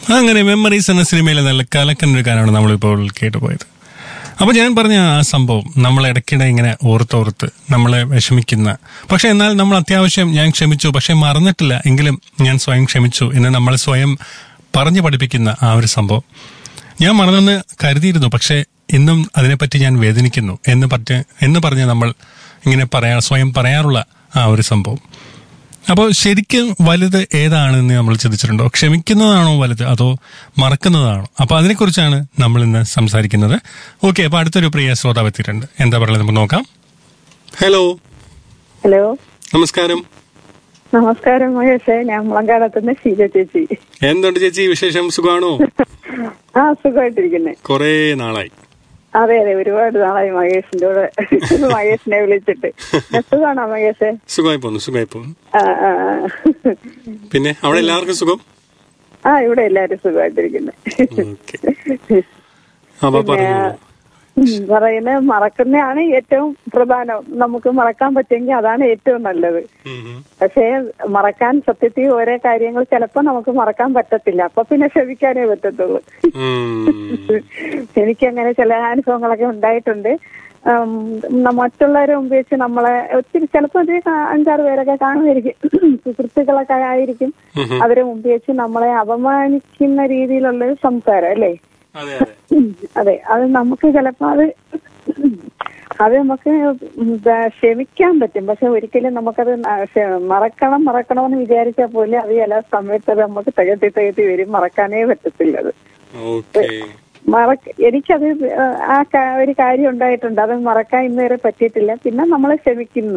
അങ്ങനെ മെമ്മറീസ് എന്ന സിനിമയിലെ നല്ല കലക്കൻ ഒരു ഗാനമാണ് നമ്മളിപ്പോൾ കേട്ടുപോയത് അപ്പൊ ഞാൻ പറഞ്ഞ ആ സംഭവം നമ്മൾ ഇടയ്ക്കിടെ ഇങ്ങനെ ഓർത്തോർത്ത് നമ്മളെ വിഷമിക്കുന്ന പക്ഷെ എന്നാൽ നമ്മൾ അത്യാവശ്യം ഞാൻ ക്ഷമിച്ചു പക്ഷെ മറന്നിട്ടില്ല എങ്കിലും ഞാൻ സ്വയം ക്ഷമിച്ചു എന്ന് നമ്മൾ സ്വയം പറഞ്ഞു പഠിപ്പിക്കുന്ന ആ ഒരു സംഭവം ഞാൻ മറന്നെന്ന് കരുതിയിരുന്നു പക്ഷെ ഇന്നും അതിനെപ്പറ്റി ഞാൻ വേദനിക്കുന്നു എന്ന് പറഞ്ഞ് എന്ന് പറഞ്ഞ് നമ്മൾ ഇങ്ങനെ പറയാ സ്വയം പറയാറുള്ള ആ ഒരു സംഭവം അപ്പോൾ ശരിക്കും വലുത് ഏതാണെന്ന് നമ്മൾ ചിന്തിച്ചിട്ടുണ്ടോ ക്ഷമിക്കുന്നതാണോ വലുത് അതോ മറക്കുന്നതാണോ അപ്പൊ അതിനെക്കുറിച്ചാണ് നമ്മൾ ഇന്ന് സംസാരിക്കുന്നത് ഓക്കെ അപ്പൊ അടുത്തൊരു പ്രിയ ശ്രോതാവ് എത്തിയിട്ടുണ്ട് എന്താ പറയുക നമുക്ക് നോക്കാം ഹലോ ഹലോ നമസ്കാരം നമസ്കാരം മഹേഷേ ഞാൻ മുളങ്കാടത്തുനിന്ന് ഷീജ ചേച്ചി എന്തുണ്ട് ചേച്ചി വിശേഷം സുഖമാണോ ആ സുഖമായിട്ടിരിക്കുന്നേ കുറേ നാളായി അതെ അതെ ഒരുപാട് നാളായി മഹേഷിന്റെ കൂടെ മഹേഷിനെ വിളിച്ചിട്ട് സുഖമാണോ മഹേഷേ സുഖമായി പോന്നു സുഖമായി പോന്നു ആ, ആ, ആ. പിന്നെ അവിടെ എല്ലാവർക്കും സുഖം ആ ഇവിടെ എല്ലാരും സുഖമായിട്ടിരിക്കുന്നേ ഓക്കെ അപ്പൊ പറഞ്ഞു പറയുന്നത് മറക്കുന്നതാണ് ഏറ്റവും പ്രധാനം നമുക്ക് മറക്കാൻ പറ്റുമെങ്കിൽ അതാണ് ഏറ്റവും നല്ലത് പക്ഷേ മറക്കാൻ സത്യത്തിൽ ഓരോ കാര്യങ്ങൾ ചിലപ്പോ നമുക്ക് മറക്കാൻ പറ്റത്തില്ല അപ്പൊ പിന്നെ ക്ഷമിക്കാനേ പറ്റത്തുള്ളൂ എനിക്കങ്ങനെ ചില അനുഭവങ്ങളൊക്കെ ഉണ്ടായിട്ടുണ്ട് ഉം, ന- മറ്റുള്ളവരെ മുമ്പ് വെച്ച് നമ്മളെ ഒത്തിരി ചിലപ്പോൾ ഒരു കാ- അഞ്ചാറ് പേരൊക്കെ കാണുമായിരിക്കും സുഹൃത്തുക്കളൊക്കെ ആയിരിക്കും അവരെ മുമ്പ് വെച്ച് നമ്മളെ അപമാനിക്കുന്ന രീതിയിലുള്ള ഒരു സംസാരം അല്ലേ അതെ അതെ ഉം, അതെ അത് നമുക്ക് ചിലപ്പോ അത് അത് നമുക്ക് എന്താ ക്ഷമിക്കാൻ പറ്റും പക്ഷെ ഒരിക്കലും നമുക്കത് ന- ക്ഷ- മറക്കണം മറക്കണമെന്ന് വിചാരിച്ചാൽ പോലും അത് ചില സമയത്ത് അത് നമുക്ക് തികട്ടി തികട്ടി വരും മറക്കാനേ പറ്റത്തില്ല അത് ഓക്കെ മറക്ക എനിക്കത് ആ ക- ഒരു കാര്യം ഉണ്ടായിട്ടുണ്ട് അത് മറക്കാൻ ഇന്നുവരെ പറ്റിയിട്ടില്ല പിന്നെ നമ്മൾ ക്ഷമിക്കുന്നു